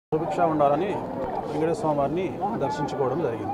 సుభిక్ష ఉండాలని వెంకటేశ్వర స్వామి వారిని దర్శించుకోవడం జరిగింది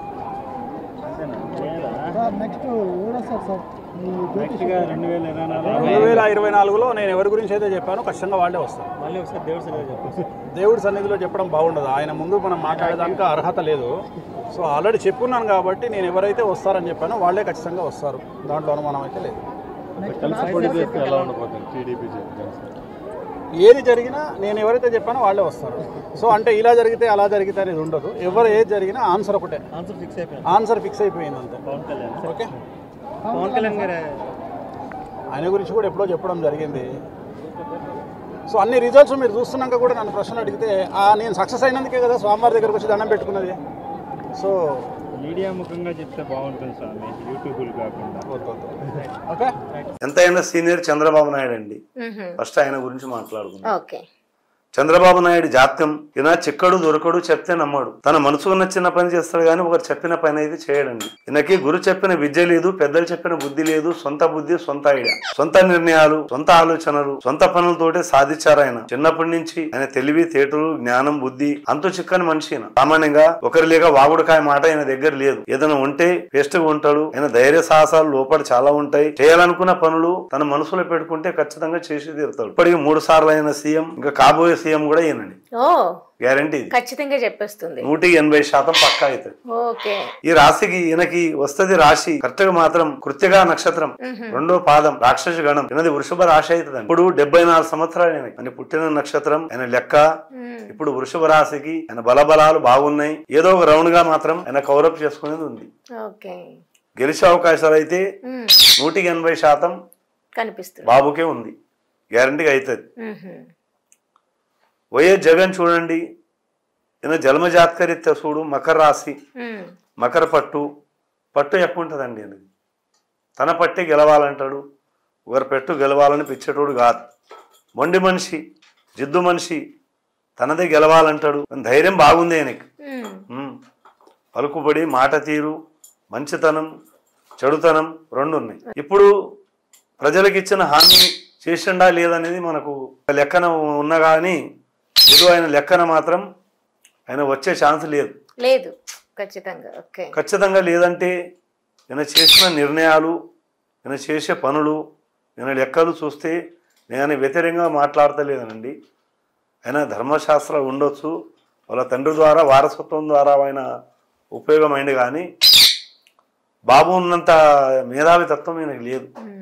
నెక్స్ట్ ఎవరొస్తారు సార్ మీ నెక్స్ట్గా రెండు వేల ఇరవై నాలుగు రెండు వేల ఇరవై నాలుగులో నేను ఎవరి గురించి అయితే చెప్పానో ఖచ్చితంగా వాళ్ళే వస్తారు మళ్ళీ ఒకసారి దేవుడి సరిగా చెప్పు దేవుడి సన్నిధిలో చెప్పడం బాగుండదు ఆయన ముందు మనం మాట్లాడడానికి అర్హత లేదు సో ఆల్రెడీ చెప్పున్నాను కాబట్టి నేను ఎవరైతే వస్తారని చెప్పానో వాళ్ళే ఖచ్చితంగా వస్తారు దాంట్లో అనుమానం అయితే లేదు కలిసి పోటీ చేస్తే ఎలా ఉండబోతుంది టీడీపీ జనసేన ఏది జరిగినా నేను ఎవరైతే చెప్పానో వాళ్ళే వస్తారు సో అంటే ఇలా జరిగితే అలా జరిగితే అనేది ఉండదు ఎవరు ఏది జరిగినా ఆన్సర్ ఒకటే ఆన్సర్ ఫిక్స్ అయిపోయింది ఆన్సర్ ఫిక్స్ అయిపోయింది అంతే పవన్ కళ్యాణ్ ఓకే పవన్ కళ్యాణ్ గారు ఆయన గురించి కూడా ఎప్పుడో చెప్పడం జరిగింది సో అన్ని రిజల్ట్స్ మీరు చూస్తున్నాక కూడా నన్ను ప్రశ్నలు అడిగితే ఆ నేను సక్సెస్ అయినందుకే కదా స్వామివారి దగ్గరకు వచ్చి దండం పెట్టుకున్నది సో మీడియా ముఖంగా చెప్తే బాగుంటుంది స్వామి యూట్యూబ్లు కాకుండా ఓకే ఎంతైనా సీనియర్ చంద్రబాబు నాయుడు అండి మ్హూ. ఫస్ట్ ఆయన గురించి మాట్లాడుకుందాం ఓకే చంద్రబాబు నాయుడు జాత్యం ఈయన చిక్కడు దొరకడు చెప్తే నమ్మడు తన మనసుకు నచ్చిన పని చేస్తాడు కానీ ఒకరు చెప్పిన పని అయితే చేయడండి ఈయనకి గురు చెప్పిన విద్య లేదు పెద్దలు చెప్పిన బుద్ధి లేదు సొంత బుద్ధి సొంత ఐడియా సొంత నిర్ణయాలు సొంత ఆలోచనలు సొంత పనులతోటే సాధించారు ఆయన చిన్నప్పటి నుంచి ఆయన తెలివి తేటలు జ్ఞానం బుద్ధి అంతు చిక్కని మనిషి ఈయన. సామాన్యంగా ఒకరి లేక వాగుడుకాయ మాట ఆయన దగ్గర లేదు ఏదైనా ఉంటే వేస్ట్ గా ఉంటాడు ఆయన ధైర్య సాహసాలు లోపల చాలా ఉంటాయి చేయాలనుకున్న పనులు తన మనసులో పెట్టుకుంటే ఖచ్చితంగా చేసి తీరుతాడు ఇప్పటికి మూడు సార్లు అయిన సీఎం ఇంకా కాబోయే సీఎం కూడా ఈయనండి ఓ గ్యారంటీ ఇది ఖచ్చితంగా చెప్పేస్తుంది నూటికి ఎనభై శాతం పక్కా అవుతుంది ఓకే ఈ రాశికి ఈయనకి వస్తది రాశి కరెక్ట్ గా మాత్రం కృత్యగా నక్షత్రం రెండో పాదం రాక్షస గణం ఈయనది వృషభ రాశి అవుతుంది ఇప్పుడు డెబ్బై నాలుగు సంవత్సరాలు ఈయనకి ఆయన పుట్టిన నక్షత్రం ఆయన లెక్క ఇప్పుడు వృషభ రాశికి ఆయన బలబలాలు బాగున్నాయి ఏదో ఒక రౌండ్ గా మాత్రం ఆయన కౌరప్ చేసుకునేది ఉంది ఓకే గెలిచే అవకాశాలు అయితే మ్. నూటికి ఎనభై శాతం కనిపిస్తుంది బాబుకే ఉంది గ్యారంటీగా అవుతుంది మ్హూ. వైఎస్ జగన్ చూడండి ఈయన జన్మ జాతకరీత్యా చూడు మకర రాశి మ్. మకర పట్టు పట్టు ఎక్కువ ఉంటుందండి అనేది తన పట్టే గెలవాలంటాడు ఒకరి పెట్టు గెలవాలని పిచ్చేటోడు కాదు మొండి మనిషి జిద్దు మనిషి తనదే గెలవాలంటాడు ధైర్యం బాగుంది ఆయనకి మ్. ఉమ్. పలుకుబడి మాట తీరు మంచితనం చెడుతనం రెండు ఉన్నాయి ఇప్పుడు ప్రజలకు ఇచ్చిన హామీ చేసిండా లేదనేది మనకు లెక్కన ఉన్నా కానీ ఏదో ఆయన లెక్కన మాత్రం ఆయన వచ్చే ఛాన్స్ లేదు లేదు ఖచ్చితంగా ఓకే ఖచ్చితంగా లేదంటే నేను చేసిన నిర్ణయాలు నేను చేసే పనులు నేను లెక్కలు చూస్తే నేను వ్యతిరేకంగా మాట్లాడతలేదనండి అయినా ధర్మశాస్త్రాలు ఉండొచ్చు వాళ్ళ తండ్రి ద్వారా వారసత్వం ద్వారా ఆయన ఉపయోగమైంది కానీ బాబు ఉన్నంత మేధావి తత్వం ఈయనకి లేదు మ్.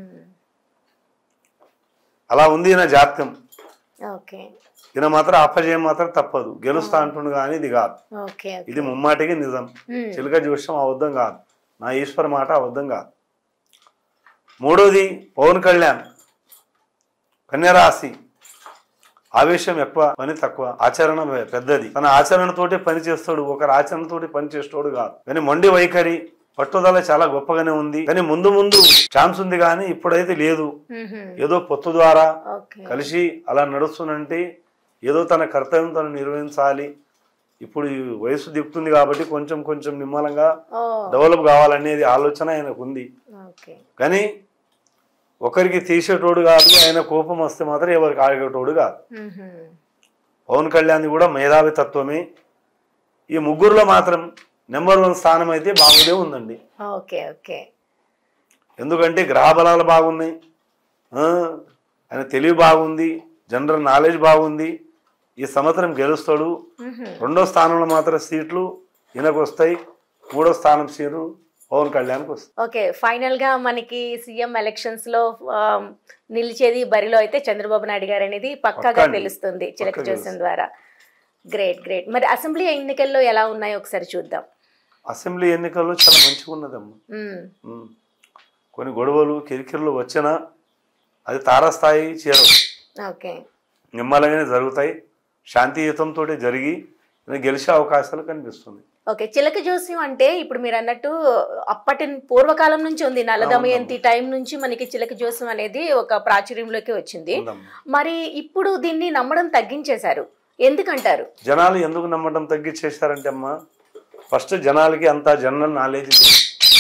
అలా ఉంది ఈయన జాతకం ఓకే ఈయన మాత్రం అపజయం మాత్రం తప్పదు గెలుస్తా అంటుండు కానీ ఇది కాదు ఓకే ఓకే ఇది ముమ్మాటికి నిజం మ్. చిలుక జోష్యం అబద్ధం కాదు నా ఈశ్వర మాట అబద్ధం కాదు మూడోది పవన్ కళ్యాణ్ కన్యరాశి ఆవేశం ఎక్కువ పని తక్కువ ఆచరణ పెద్దది తన ఆచరణతోటే పని చేస్తాడు ఒకరి ఆచరణతోటి పని చేస్తాడు కాదు కానీ మొండి వైఖరి పట్టుదల చాలా గొప్పగానే ఉంది కానీ ముందు ముందు ఛాన్స్ ఉంది కానీ ఇప్పుడైతే లేదు మ్హూ. ఏదో పొత్తు ద్వారా ఓకే కలిసి అలా నడుస్తున్నంటే ఏదో తన కర్తవ్యం తను నిర్వహించాలి ఇప్పుడు ఈ వయసు దిక్కుతుంది కాబట్టి కొంచెం కొంచెం నిమ్మలంగా ఓ డెవలప్ కావాలనేది ఆలోచన ఆయనకు ఉంది ఓకే కానీ ఒకరికి తీసేటోడు కాదు ఆయన కోపం వస్తే మాత్రం ఎవరికి ఆగేటోడు కాదు మ్హూ. పవన్ కళ్యాణ్ కూడా మేధావి తత్వమే ఈ ముగ్గురులో మాత్రం నెంబర్ వన్ స్థానం అయితే బాగుదే ఉందండి ఓకే ఓకే ఎందుకంటే గ్రహ బలాలు బాగున్నాయి ఆ, ఆయన తెలివి బాగుంది జనరల్ నాలెడ్జ్ బాగుంది ఈ సంవత్సరం గెలుస్తాడు మ్హూ. రెండో స్థానంలో మాత్రం సీట్లు ఈయనకు వస్తాయి మూడో స్థానం సీట్లు పవన్ కళ్యాణ్కి వస్తాయి ఓకే ఫైనల్ గా మనకి సీఎం ఎలక్షన్స్ లో ఆ, నిలిచేది బరిలో అయితే చంద్రబాబు నాయుడు గారు అనేది పక్కాగా పక్కా అండి. తెలుస్తుంది చిలక పక్కా జోస్యం ద్వారా గ్రేట్ గ్రేట్ మరి అసెంబ్లీ ఎన్నికల్లో ఎలా ఉన్నాయో ఒకసారి చూద్దాం అసెంబ్లీ ఎన్నికల్లో చాలా మంచిగా ఉన్నదమ్మా మ్మ్. ఉమ్. కొన్ని గొడవలు కిరికిరులు వచ్చినా అది తారాస్థాయి చేరవు ఓకే నిమ్మలంగానే జరుగుతాయి శాంతియుతంతో జరిగి ఈయన గెలిచే అవకాశాలు కనిపిస్తుంది ఓకే చిలక జోస్యం అంటే ఇప్పుడు మీరు అన్నట్టు అప్పటి పూర్వకాలం నుంచి ఉంది నల్లదమయంతి టైం నుంచి మనకి చిలక జోస్యం అనేది ఒక ప్రాచుర్యంలోకి వచ్చింది ఉందమ్మా. మరి ఇప్పుడు దీన్ని నమ్మడం తగ్గించేశారు ఎందుకంటారు జనాలు ఎందుకు నమ్మడం తగ్గించేశారంటే అమ్మా ఫస్ట్ జనాలకి అంత జనరల్ నాలెడ్జ్ లేదు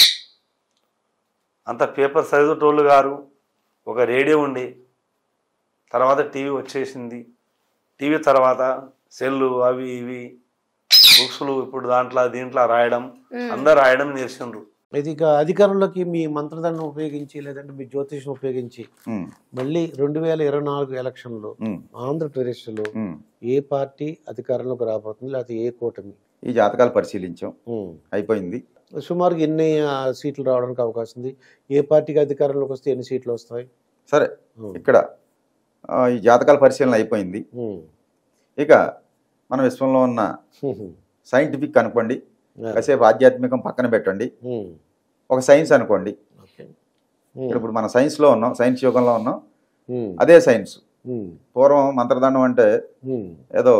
అంత పేపర్ చదివేటోళ్ళు గారు ఒక రేడియో ఉండి తర్వాత టీవీ వచ్చేసింది టీవీ తర్వాత సెల్లు అవి ఇవి బుక్స్లు ఇప్పుడు దాంట్లో దీంట్లో రాయడం ఉమ్. అందరు రాయడం నేర్చిండ్రు ఇది ఇక అధికారంలోకి మీ మంత్రదండం ఉపయోగించి లేదంటే మీ జ్యోతిషం ఉపయోగించి ఉమ్, మళ్ళీ రెండు వేల ఇరవై నాలుగు ఎలక్షన్లో ఉమ్, ఆంధ్రప్రదేశ్లో ఉమ్. ఏ పార్టీ అధికారంలోకి రాబోతుంది లేకపోతే ఏ కూటమి ఈ జాతకాలు పరిశీలించాం ఉమ్. అయిపోయింది సుమారుగా ఎన్ని ఆ, సీట్లు రావడానికి అవకాశం ఉంది ఏ పార్టీకి అధికారంలోకి వస్తే ఎన్ని సీట్లు వస్తాయి సరే ఉమ్. ఇక్కడ ఆ, ఈ జాతకాల పరిశీలన అయిపోయింది ఉమ్. ఇక మన విశ్వంలో ఉన్న ఉమ్. సైంటిఫిక్ అనుకోండి ఆ. కాసేపు ఆధ్యాత్మికం పక్కన పెట్టండి ఉమ్. ఒక సైన్స్ అనుకోండి ఓకే ఇక్కడ ఇప్పుడు మన సైన్స్లో ఉన్నాం సైన్స్ యుగంలో ఉన్నాం ఉమ్. అదే సైన్స్ ఉమ్. పూర్వం మంత్రదండం అంటే ఉమ్. ఏదో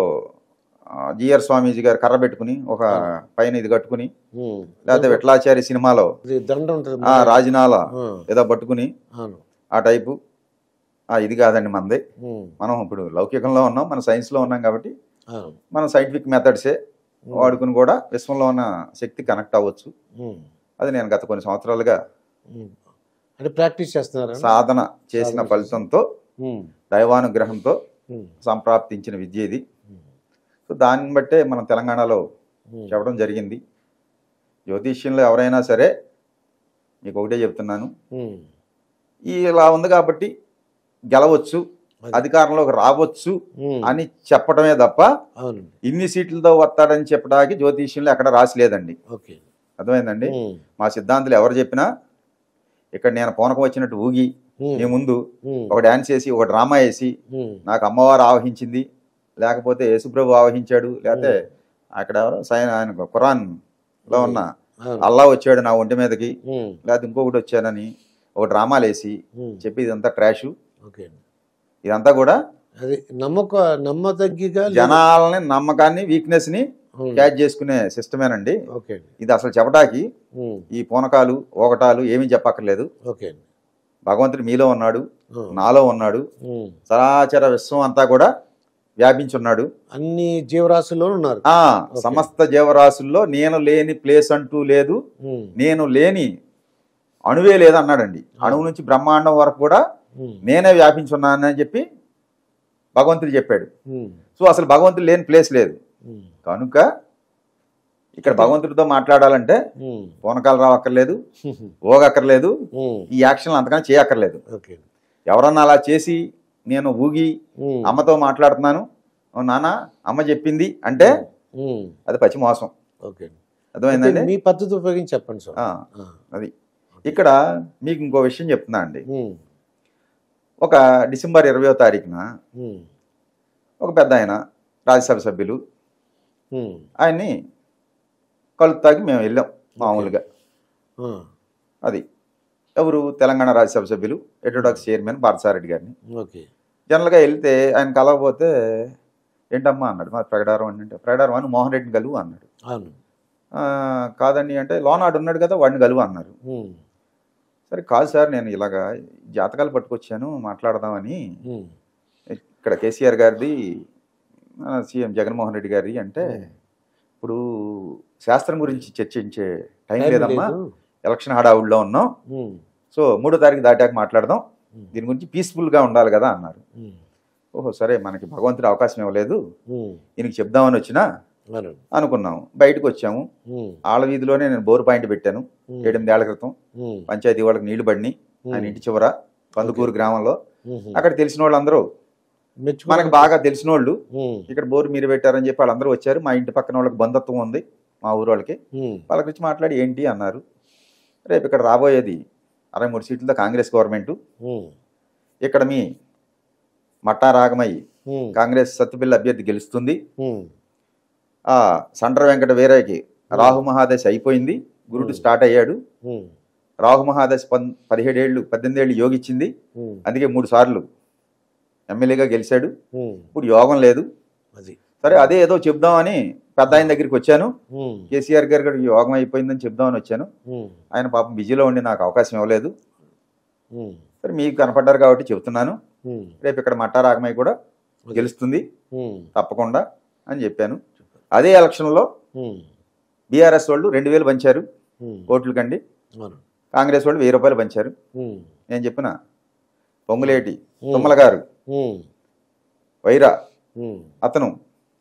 జిఆర్ స్వామీజీ గారు కర్ర పెట్టుకుని ఒక పైన ఇది కట్టుకుని ఉమ్. లేకపోతే విట్లాచారి సినిమాలో ఇది దండ ఉంటుంది ఆ రాజనాల ఆ. ఏదో పట్టుకుని అవును ఆ టైపు ఆ ఇది కాదండి మనది ఉమ్. మనం ఇప్పుడు లౌకికంలో ఉన్నాం మన సైన్స్లో ఉన్నాం కాబట్టి అవును మన సైంటిఫిక్ మెథడ్సే వాడుకుని కూడా విశ్వంలో ఉన్న శక్తి కనెక్ట్ అవ్వచ్చు ఉమ్. అది నేను గత కొన్ని సంవత్సరాలుగా ఉమ్. అంటే ప్రాక్టీస్ చేస్తున్నారా సాధన చేసిన సాధన ఫలితంతో ఉమ్. దైవానుగ్రహంతో ఉమ్. సంప్రాప్తించిన విద్య ఇది ఉమ్. సో దాన్ని బట్టే మనం తెలంగాణలో ఉమ్. చెప్పడం జరిగింది జ్యోతిష్యంలో ఎవరైనా సరే మీకు ఒకటే చెప్తున్నాను ఉమ్. ఈ ఇలా ఉంది కాబట్టి గెలవచ్చు అధికారంలోకి రావచ్చు ఉమ్. అని చెప్పడమే తప్ప అవునండి ఇన్ని సీట్లతో వస్తాడని చెప్పడానికి జ్యోతిష్యంలో ఎక్కడ రాసిలేదండి ఓకే అర్థమైందండి ఉమ్. మా సిద్ధాంతులు ఎవరు చెప్పినా ఇక్కడ నేను పూనకం వచ్చినట్టు ఊగి ఉమ్. మీ ముందు ఉమ్. ఒక డాన్స్ వేసి ఒక డ్రామా వేసి ఉమ్. నాకు అమ్మవారు ఆవహించింది లేకపోతే యేసుప్రభు ఆవహించాడు లేకపోతే అక్కడ ఎవరు సైన్ ఆయన ఖురాన్ లో ఉన్న అవును. అల్లా వచ్చాడు నా ఒంటి మీదకి ఉమ్. లేకపోతే ఇంకొకటి వచ్చానని ఒక డ్రామాలు వేసి ఉమ్. చెప్పి ఇదంతా ట్రాష్ ఓకే అండి. ఇదంతా కూడా అది నమ్మక నమ్మదగ్గిగా లేదు. జనాలని నమ్మకాన్ని వీక్నెస్ ని ఉమ్. క్యాచ్ చేసుకునే సిస్టమేనండి ఓకే అండి. ఇది అసలు చెప్పడానికి ఉమ్. ఈ పూనకాలు ఓగటాలు ఏమీ చెప్పక్కర్లేదు ఓకే అండి. భగవంతుడు మీలో ఉన్నాడు ఉమ్. నాలో ఉన్నాడు ఉమ్. చరాచర విశ్వం అంతా కూడా వ్యాపించున్నాడు అన్ని జీవరాశుల్లో ఉన్నారు ఆ సమస్త జీవరాశుల్లో నేను లేని ప్లేస్ అంటూ లేదు ఉమ్. నేను లేని అణువే లేదు అన్నాడండి అణువు నుంచి బ్రహ్మాండం వరకు కూడా ఉమ్. నేనే వ్యాపించున్నానని చెప్పి భగవంతుడు చెప్పాడు ఉమ్. సో అసలు భగవంతుడు లేని ప్లేస్ లేదు ఉమ్. కనుక ఇక్కడ భగవంతుడితో మాట్లాడాలంటే ఉమ్. పూనకాలు రావక్కర్లేదు ఓగక్కర్లేదు ఉమ్. ఈ యాక్షన్లు అంతకన్నా చేయక్కర్లేదు ఓకే అండి. ఎవరన్నా అలా చేసి నేను ఊగి ఉమ్. అమ్మతో మాట్లాడుతున్నాను "ఓ నాన్న అమ్మ చెప్పింది అంటే ఉమ్. అది పచ్చి మోసం ఓకే అండి. అర్థమైందండి అయితే మీ పద్ధతి ఉపయోగించి చెప్పండి సార్ ఆ, ఆ. అది ఇక్కడ మీకు ఇంకో విషయం చెప్తున్నా అండి ఉమ్. ఒక డిసెంబర్ ఇరవయో తారీఖున ఉమ్. ఒక పెద్ద ఆయన రాజ్యసభ సభ్యులు ఉమ్. ఆయన్ని కలుతాకి మేము వెళ్ళాం మామూలుగా ఆ. అది ఎవరు తెలంగాణ రాజ్యసభ సభ్యులు ఎటోడాక్స్ చైర్మన్ భారతసారెడ్డి గారిని ఓకే జనరల్గా వెళ్తే ఆయన కలవకపోతే ఏంటమ్మా అన్నాడు మా ప్రగడారం అని అంటే ప్రగడారం అని మోహన్ రెడ్డిని కలువు అన్నాడు అవును "ఆ, కాదండి అంటే లోనాడు ఉన్నాడు కదా వాడిని కలువు అన్నారు ఉమ్. సరే కాదు సార్ నేను ఇలాగా జాతకాలు పట్టుకొచ్చాను మాట్లాడదామని ఉమ్. ఇక్కడ కేసీఆర్ గారిది ఆ, సీఎం జగన్మోహన్ రెడ్డి గారి అంటే ఇప్పుడు శాస్త్రం గురించి చర్చించే టైం టైం లేదమ్మా లేదు. ఎలక్షన్ హడావుడిలో ఉన్నాం ఉమ్. సో మూడో తారీఖు దాటాక మాట్లాడదాం ఉమ్. దీని గురించి పీస్ఫుల్గా ఉండాలి కదా అన్నారు ఉమ్. ఓహో సరే మనకి భగవంతుడు అవకాశం ఇవ్వలేదు ఉమ్. ఈయనకి చెప్దామని వచ్చినా అవును అనుకున్నాము బయటకు వచ్చాము ఉమ్. ఆళ్ళ వీధిలోనే నేను బోరు పాయింట్ పెట్టాను ఉమ్. ఏడెనిమిదేళ్ల క్రితం ఉమ్. పంచాయతీ వాళ్ళకి నీళ్లు పడినాయి ఆయన ఇంటి చివర కందుకూరు గ్రామంలో ఉమ్. అక్కడ తెలిసిన వాళ్ళందరూ మెచ్చుకో మనకు బాగా తెలిసిన వాళ్ళు ఉమ్. ఇక్కడ బోరు మీరు పెట్టారని చెప్పి వాళ్ళందరూ వచ్చారు మా ఇంటి పక్కన వాళ్ళకి బంధుత్వం ఉంది మా ఊరు వాళ్ళకి ఉమ్. వాళ్ళ గురించి మాట్లాడి ఏంటి అన్నారు రేపు ఇక్కడ రాబోయేది అరవై మూడు సీట్లతో కాంగ్రెస్ గవర్నమెంట్ ఉమ్. ఇక్కడ మీ మట్టా రాగమయ్యి ఉమ్. కాంగ్రెస్ సత్తుపిల్ల అభ్యర్థి గెలుస్తుంది ఉమ్. ఆ సండ్ర వెంకట వీరయ్యకి రాహు మహాదశ అయిపోయింది గురుడు స్టార్ట్ అయ్యాడు ఉమ్. రాహు మహాదశ పన్ పదిహేడేళ్ళు పద్దెనిమిది ఏళ్ళు యోగిచ్చింది ఉమ్. అందుకే మూడు సార్లు ఎమ్మెల్యేగా గెలిచాడు ఉమ్. ఇప్పుడు యోగం లేదు అది సరే అదే ఏదో చెప్దామని పెద్ద ఆయన దగ్గరికి వచ్చాను ఉమ్. కేసీఆర్ గారు కూడా యోగం అయిపోయిందని చెప్దామని వచ్చాను ఉమ్. ఆయన పాపం బిజీలో ఉండి నాకు అవకాశం ఇవ్వలేదు ఉమ్. సరే మీకు కనపడ్డారు కాబట్టి చెప్తున్నాను ఉమ్. రేపు ఇక్కడ మట్టా రాగమయ్య కూడా గెలుస్తుంది ఉమ్. తప్పకుండా అని చెప్పాను అదే ఎలక్షన్లో ఉమ్. బీఆర్ఎస్ వాళ్ళు రెండు వేలు పంచారు ఉమ్. ఓట్లు కండి అవును కాంగ్రెస్ వాళ్ళు వెయ్యి రూపాయలు పంచారు ఉమ్. నేను చెప్పిన పొంగులేటి ఉమ్. తుమ్మల గారు ఉమ్. వైరా ఉమ్. అతను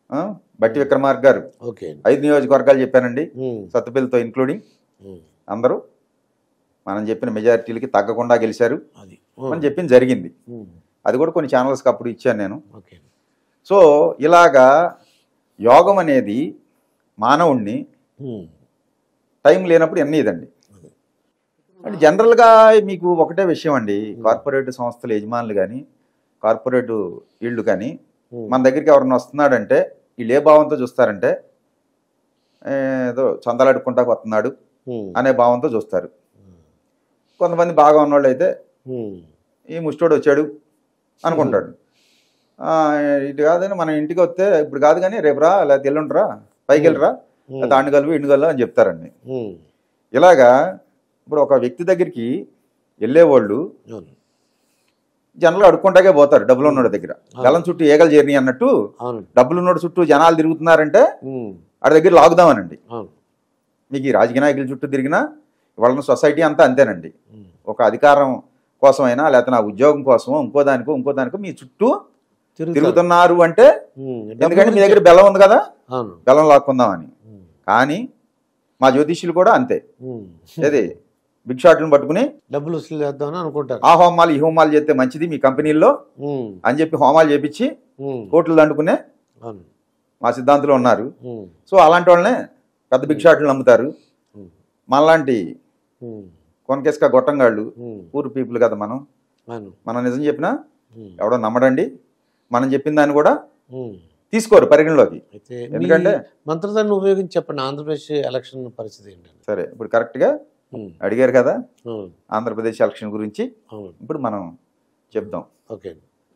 ఆ, బట్టి విక్రమార్క గారు ఓకే ఐదు నియోజకవర్గాలు చెప్పానండి ఉమ్, సత్తుపల్లితో ఇన్క్లూడింగ్ ఉమ్, అందరూ మనం చెప్పిన మెజారిటీలకి తగ్గకుండా గెలిచారు అది అని చెప్పింది జరిగింది ఉమ్, అది కూడా కొన్ని ఛానల్స్కి అప్పుడు ఇచ్చాను నేను ఓకే సో ఇలాగా యోగం అనేది మానవుణ్ణి ఉమ్, టైం లేనప్పుడు ఎన్ని ఇదండి అంటే జనరల్గా మీకు ఒకటే విషయం అండి కార్పొరేట్ సంస్థల యజమానులు కానీ కార్పొరేట్ వీళ్ళు కానీ ఉమ్, మన దగ్గరికి ఎవరైనా వస్తున్నాడంటే వీళ్ళు ఏ భావంతో చూస్తారంటే ఏ, ఏదో చందాలడుకుంటా వస్తున్నాడు ఉమ్, అనే భావంతో చూస్తారు కొంతమంది బాగా ఉన్నవాళ్ళు అయితే ఉమ్, ఈ ముష్టోడు వచ్చాడు అనుకుంటాడు ఆ, ఇటు కాదని మన ఇంటికి వస్తే ఇప్పుడు కాదు కానీ రేపు రా లేకపోతే ఎల్లుండిరా పైకి వెళ్ళరా లేకపోతే ఆండు కలువు ఇండు కలువు అని చెప్తారండి ఉమ్, ఇలాగా ఇప్పుడు ఒక వ్యక్తి దగ్గరికి వెళ్ళేవాళ్ళు అవును జనరల్గా అడుక్కుంటాకే పోతారు డబ్బులు ఉన్నోడి దగ్గర గలం చుట్టూ ఏగలు చేరిని అన్నట్టు అవును డబ్బులు ఉన్నోడు చుట్టూ జనాలు తిరుగుతున్నారంటే ఉమ్, ఆడి దగ్గర లాగుదామనండి అవును మీకు ఈ రాజకీయ నాయకుల చుట్టూ తిరిగినా వాళ్ళ సొసైటీ అంతా అంతేనండి ఉమ్, ఒక అధికారం కోసమైనా లేకపోతే నా ఉద్యోగం కోసమో ఇంకో దానికో ఇంకో దానికో మీ చుట్టూ తిరుగుతారు. తిరుగుతున్నారు అంటే ఉమ్, ఎందుకంటే మీ దగ్గర బెల్లం ఉంది కదా అవును బెల్లం లాక్కుందామని ఉమ్, కానీ మా జ్యోతిష్యులు కూడా అంతే ఉమ్. ఏది బిగ్ షాట్లను పట్టుకుని డబ్బులు వసూలు చేద్దామని అనుకుంటారు ఆ హోమాలు ఈ హోమాలు చేస్తే మంచిది మీ కంపెనీల్లో ఉమ్, అని చెప్పి హోమాలు చేపించి ఉమ్, కోట్లు దండుకునే అవును మా సిద్ధాంతులు ఉన్నారు ఉమ్, సో అలాంటి వాళ్ళనే పెద్ద బిగ్ షాట్లు నమ్ముతారు ఉమ్, మనలాంటి ఉమ్, కొనకేసుక గొట్టంగాళ్ళు ఉమ్, పూర్ పీపుల్ కదా మనం అవును మనం నిజం చెప్పినా ఉమ్, ఎవడో నమ్మడండి మనం చెప్పిన దాన్ని కూడా ఉమ్. తీసుకోరు పరిగణలోకి అయితే ఎందుకంటే మీ మంత్రదాన్ని ఉపయోగించి చెప్పండి ఆంధ్రప్రదేశ్ ఎలక్షన్ పరిస్థితి ఏంటండి సరే ఇప్పుడు కరెక్ట్గా ఉమ్, అడిగారు కదా అవును ఆంధ్రప్రదేశ్ ఎలక్షన్ గురించి అవును ఇప్పుడు మనం చెప్దాం ఓకే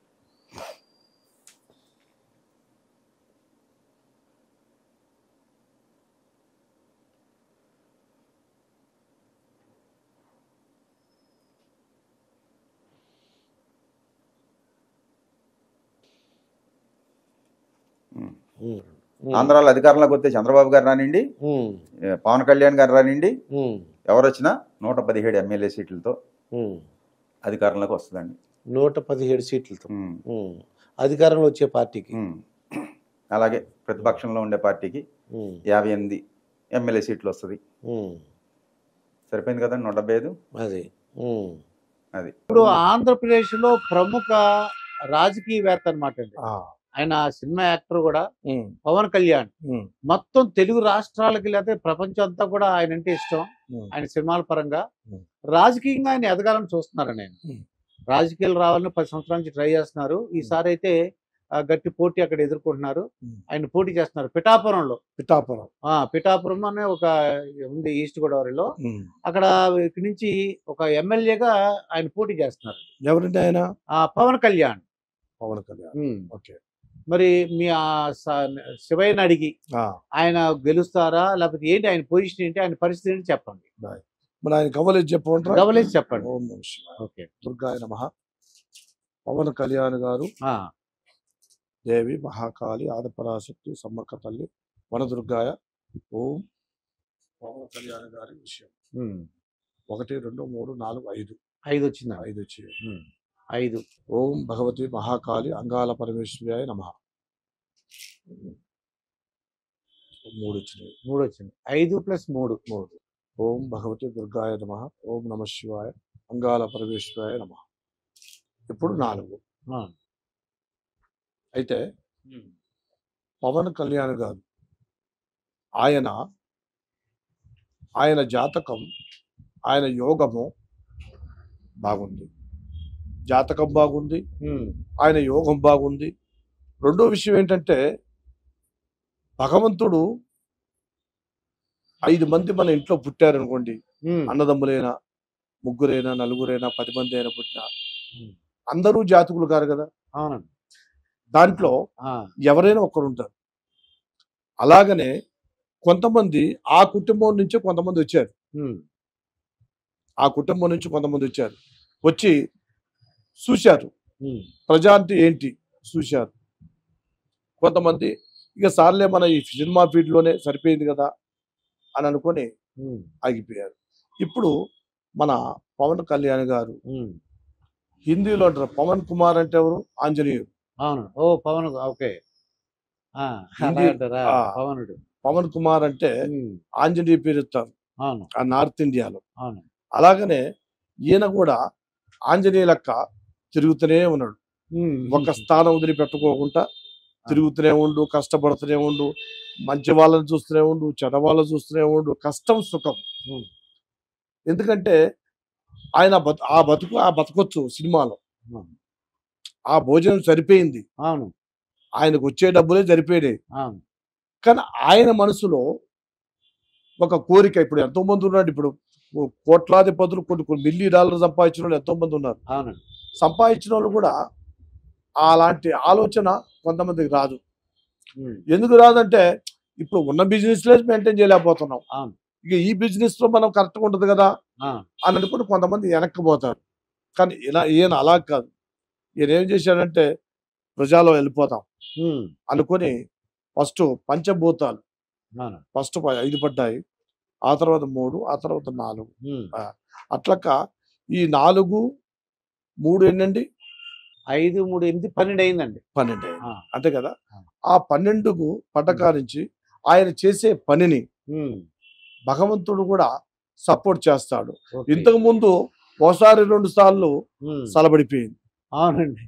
ఉమ్, ఉమ్, ఆంధ్రాలో అధికారంలోకి వస్తే చంద్రబాబు గారు రానివ్వండి ఉమ్, ఏ, పవన్ కళ్యాణ్ గారు రానివ్వండి ఉమ్, ఎవరు వచ్చినా నూట పదిహేడు ఎమ్మెల్యే సీట్లతో ఉమ్. అధికారంలోకి వస్తుందండి నూట పదిహేడు సీట్లతో ఉమ్, ఉమ్. అధికారంలో వచ్చే పార్టీకి ఉమ్. అలాగే ప్రతిపక్షంలో ఉండే పార్టీకి ఉమ్, యాభై ఎనిమిది ఎమ్మెల్యే సీట్లు వస్తుంది ఉమ్, సరిపోయింది కదండి నూట డెబ్బై ఐదు అది ఉమ్. అది ఇప్పుడు ఆంధ్రప్రదేశ్ లో ప్రముఖ రాజకీయవేత్త అనమాట అండి ఆయన సినిమా యాక్టర్ కూడా ఉమ్, పవన్ కళ్యాణ్ ఉమ్, మొత్తం తెలుగు రాష్ట్రాలకి లేకపోతే ప్రపంచం అంతా కూడా ఆయన అంటే ఇష్టం ఉమ్. ఆయన సినిమాల పరంగా ఉమ్. రాజకీయంగా ఆయన ఎదగాలని చూస్తున్నారండి ఆయన ఉమ్. రాజకీయాలు రావాలని పది సంవత్సరాల నుంచి ట్రై చేస్తున్నారు ఈసారి అయితే ఆ, గట్టి పోటీ అక్కడ ఎదుర్కొంటున్నారు ఉమ్. ఆయన పోటీ చేస్తున్నారు పిఠాపురంలో పిఠాపురం ఆ పిఠాపురం అనే ఒక ఉంది ఈస్ట్ గోదావరిలో ఉమ్. అక్కడ ఇక్కడి నుంచి ఒక ఎమ్మెల్యేగా ఆయన పోటీ చేస్తున్నారు ఎవరండి ఆయన ఆ పవన్ కళ్యాణ్ పవన్ కళ్యాణ్ ఉమ్. ఓకే మరి మీ ఆ స- శివయ్యని అడిగి ఆ, ఆయన గెలుస్తారా లేకపోతే ఏంటి ఆయన పొజిషన్ ఏంటి ఆయన పరిస్థితి ఏంటి చెప్పండి మరి ఆయన కవలేజ్ చెప్పమంటారా గమనించి చెప్పండి ఓం నమః శివాయ. ఓకే దుర్గాయ నమ పవన్ కళ్యాణ్ గారు ఆ, దేవి మహాకాళి ఆదిపరాశక్తి సమ్మక్క తల్లి వనదుర్గాయ ఓం పవన్ కళ్యాణ్ గారి విషయం ఉమ్. ఒకటి రెండు మూడు నాలుగు ఐదు ఐదు వచ్చిందా ఐదు వచ్చి ఉమ్. ఐదు ఓం భగవతి మహాకాళి అంగాల పరమేశ్వర్యాయ నమ మూడు వచ్చినాయి మూడు వచ్చింది ఐదు ప్లస్ మూడు మూడు ఓం భగవతి దుర్గాయ నమ ఓం నమ శివాయ అంగాల పరమేశ్వరాయ నమ ఇప్పుడు నాలుగు ఆ. అయితే పవన్ కళ్యాణ్ గారు ఆయన ఆయన జాతకం ఆయన యోగము బాగుంది జాతకం బాగుంది ఉమ్. ఆయన యోగం బాగుంది రెండో విషయం ఏంటంటే భగవంతుడు ఐదు మంది మన ఇంట్లో పుట్టారనుకోండి ఉమ్. అన్నదమ్ములైనా ముగ్గురైనా నలుగురైనా పది మంది అయినా పుట్టినా ఉమ్. అందరూ జాతకులు కారు కదా అవునండి దాంట్లో ఆ, ఎవరైనా ఒకరు ఉంటారు అలాగనే కొంతమంది ఆ కుటుంబం నుంచే కొంతమంది వచ్చారు ఉమ్. ఆ కుటుంబం నుంచి కొంతమంది వచ్చారు వచ్చి చూశారు ఉమ్. ప్రజాంతి ఏంటి చూశారు కొంతమంది ఇక సార్లే మన ఈ సినిమా ఫీల్డ్లోనే సరిపోయింది కదా అని అనుకొని ఉమ్. ఆగిపోయారు ఇప్పుడు మన పవన్ కళ్యాణ్ గారు ఉమ్. హిందీలో అంటారు పవన్ కుమార్ అంటే ఎవరు ఆంజనేయుడు అవును ఓ పవన్ ఓకే ఆ, హిందీ- అలా అంటారా ఆ. పవనుడు పవన్ కుమార్ అంటే ఉమ్, ఆంజనేయ పేరు ఎత్తారు అవును ఆ నార్త్ ఇండియాలో అవును అలాగనే ఈయన కూడా ఆంజనేయ లెక్క తిరుగుతూనే ఉన్నాడు ఉమ్, ఒక స్థానం వదిలిపెట్టుకోకుండా తిరుగుతూనే ఉండు కష్టపడుతూనే ఉండు మంచి వాళ్ళని చూస్తూనే ఉండు చెడ వాళ్ళని చూస్తూనే ఉండు కష్టం సుఖం ఉమ్. ఎందుకంటే ఆయన బతు ఆ బతుకు ఆ బతకొచ్చు సినిమాలో ఉమ్, ఆ భోజనం సరిపోయింది అవును ఆయనకు వచ్చే డబ్బులే సరిపోయినాయి అవును కానీ ఆయన మనసులో ఒక కోరిక ఇప్పుడు ఎంతో మంది ఉన్నాడు ఇప్పుడు కోట్లాది పదులు కొన్ని కొన్ని మిల్లీ డాలర్ సంపాదించిన వాళ్ళు ఎంతో మంది ఉన్నారు అవునండి సంపాదించిన వాళ్ళు కూడా అలాంటి ఆలోచన కొంతమందికి రాదు ఉమ్, ఎందుకు రాదంటే ఇప్పుడు ఉన్న బిజినెస్ లో మెయింటైన్ చేయలేకపోతున్నాం అవును. ఇక ఈ బిజినెస్ లో మనం కరెక్ట్గా ఉంటుంది కదా ఆ, అని అనుకుని కొంతమంది వెనక్కిపోతారు కానీ ఇలా ఈయన అలా కాదు ఈయన ఏం చేశాడంటే ప్రజాలో వెళ్ళిపోతాం ఉమ్, అనుకొని ఫస్ట్ పంచభూతాలు అవును ఫస్ట్ ఐదు పడ్డాయి ఆ తర్వాత మూడు ఆ తర్వాత నాలుగు ఉమ్, అట్లక ఈ నాలుగు మూడు ఎన్నండి ఐదు మూడు ఎనిమిది పన్నెండు అయిందండి పన్నెండు అయ్యింది. ఆ, అంతే కదా ఆ. ఆ పన్నెండుకు పట్టకారించి ఆయన చేసే పనిని ఉమ్, భగవంతుడు కూడా సపోర్ట్ చేస్తాడు ఓకే. ఇంతకు ముందు ఒకసారి రెండు సార్లు ఉమ్, సలబడిపోయింది అవునండి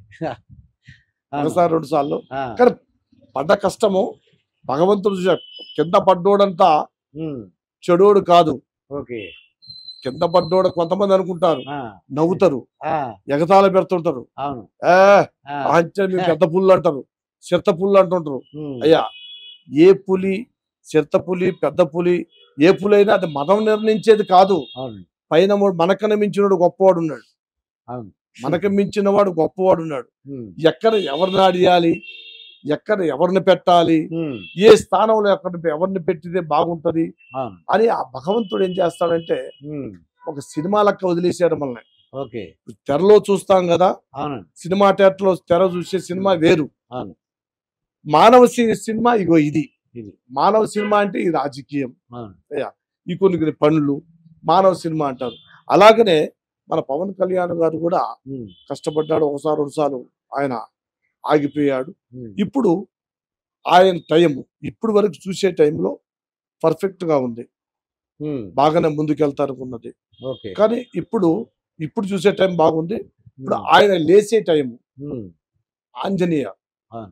అవును. ఒకసారి రెండు సార్లు ఆ, కానీ పడ్డ కష్టము భగవంతుడు చూసా కింద పడ్డోడంతా ఉమ్, చెడోడు కాదు ఓకే కింద పడ్డోడు కొంతమంది అనుకుంటారు ఆ, నవ్వుతారు ఆ, ఎగతాళ పెడుతుంటారు అవును ఏ ఆ, ఆంచ మీరు పెద్ద పుల్లు అంటారు చిత్త పుల్లు అంటుంటారు ఉమ్, అయ్యా ఏ పులి చిత్త పులి పెద్ద పులి ఏ పులి అయినా అది మనం నిర్ణయించేది కాదు అవును పైన వాడు మనకన్నా మించినవాడు గొప్పవాడు ఉన్నాడు అవును మనకు మించిన వాడు గొప్పవాడు ఉన్నాడు ఉమ్, ఎక్కడ ఎవరిని ఆడియాలి ఎక్కడ ఎవరిని పెట్టాలి ఉమ్, ఏ స్థానంలో ఎక్కడ ఎవరిని పెట్టితే బాగుంటది అవును అని ఆ భగవంతుడు ఏం చేస్తాడంటే ఉమ్, ఒక సినిమా లెక్క వదిలేసాడు మనల్ని ఓకే తెరలో చూస్తాం కదా అవునండి సినిమా థియేటర్లో తెర చూసే సినిమా వేరు అవును మానవ సి- సినిమా ఇగో ఇది ఇది. మానవ సినిమా అంటే ఈ రాజకీయం అవును ఈ కొన్ని కొన్ని పనులు మానవ సినిమా అంటారు అలాగనే మన పవన్ కళ్యాణ్ గారు కూడా ఉమ్, కష్టపడ్డాడు ఒకసారి రెండుసార్లు ఆయన ఆగిపోయాడు ఉమ్, ఇప్పుడు ఆయన టైం ఇప్పుడు వరకు చూసే టైంలో పర్ఫెక్ట్ గా ఉంది ఉమ్, బాగానే ముందుకెళ్తానుకున్నది ఓకే కానీ ఇప్పుడు ఇప్పుడు చూసే టైం బాగుంది ఇప్పుడు ఉమ్, ఆయన లేసే టైం ఉమ్, ఆంజనేయ ఆ.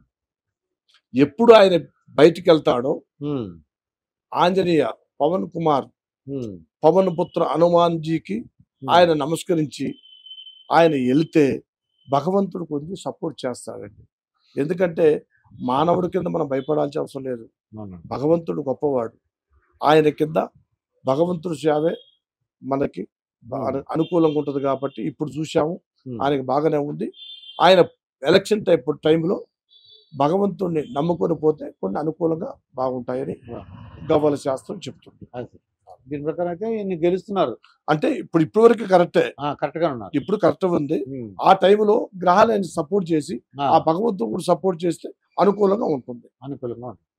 ఎప్పుడు ఆయన బయటికి వెళ్తాడో ఉమ్, ఆంజనేయ పవన్ కుమార్ ఉమ్, పవన్ పుత్ర హనుమాన్ జీకి ఉమ్, ఆయన నమస్కరించి ఆయన వెళ్తే భగవంతుడు కొంచెం సపోర్ట్ చేస్తాడండి ఎందుకంటే మానవుడి కింద మనం భయపడాల్సిన అవసరం లేదు అవునండి. భగవంతుడు గొప్పవాడు ఆయన కింద భగవంతుడు సేవే మనకి బా- అను- అనుకూలంగా ఉంటుంది కాబట్టి ఇప్పుడు చూసాము ఉమ్, ఆయనకి బాగానే ఉంది ఆయన ఎలక్షన్ టైప్ టైంలో భగవంతుడిని నమ్ముకొని పోతే కొన్ని అనుకూలంగా బాగుంటాయని గవ్వల శాస్త్రం చెప్తుంది అది. దీని ప్రకారం అయితే ఈయన గెలుస్తున్నారు అంటే ఇప్పుడు ఇప్పటి వరకు కరెక్టే కరెక్ట్ గా ఉన్నారు ఇప్పుడు కరెక్ట్ ఉంది ఉమ్, ఆ టైంలో గ్రహాలు ఆయన సపోర్ట్ చేసి ఆ, ఆ భగవంతుడు కూడా సపోర్ట్ చేస్తే అనుకూలంగా ఉంటుంది అనుకూలంగా ఉంటుంది